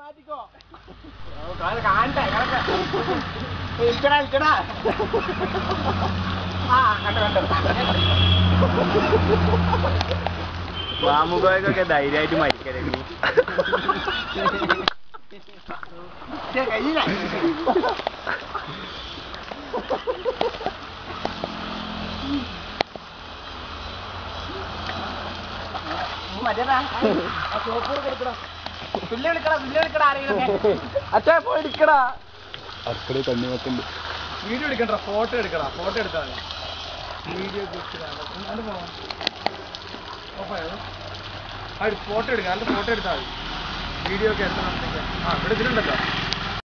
മാറ്റിക്കോ കാണട്ടെ ഇരിക്കടാ ഇരിക്കടാ ആ കണ്ടോ കണ്ടോ മാമുകോയ്ക്കൊക്കെ ധൈര്യമായിട്ട് മരിക്കരുത് നീ കയ്യില മറ്റേതാ ആ സോപ്പ് എടുക്കടാ പുല്ല് എടുക്കടാ പുല്ല് എടുക്കടാ ആരെങ്കിലും അച്ഛാ പോയി എടുക്കടാ അടുക്കള കണ്ണു വെക്കുന്നുണ്ട് വീഡിയോ എടുക്കണ്ട ഫോട്ടോ എടുക്കടാ ഫോട്ടോ എടുത്താൽ വീഡിയോ അത് പോകാം ഫോട്ടോ എടുക്കാം അതിന്റെ ഫോട്ടോ എടുത്താൽ മതി വീഡിയോ ഒക്കെ എത്തണം ആ ഇവിടെ ഇതിലുണ്ടല്ലോ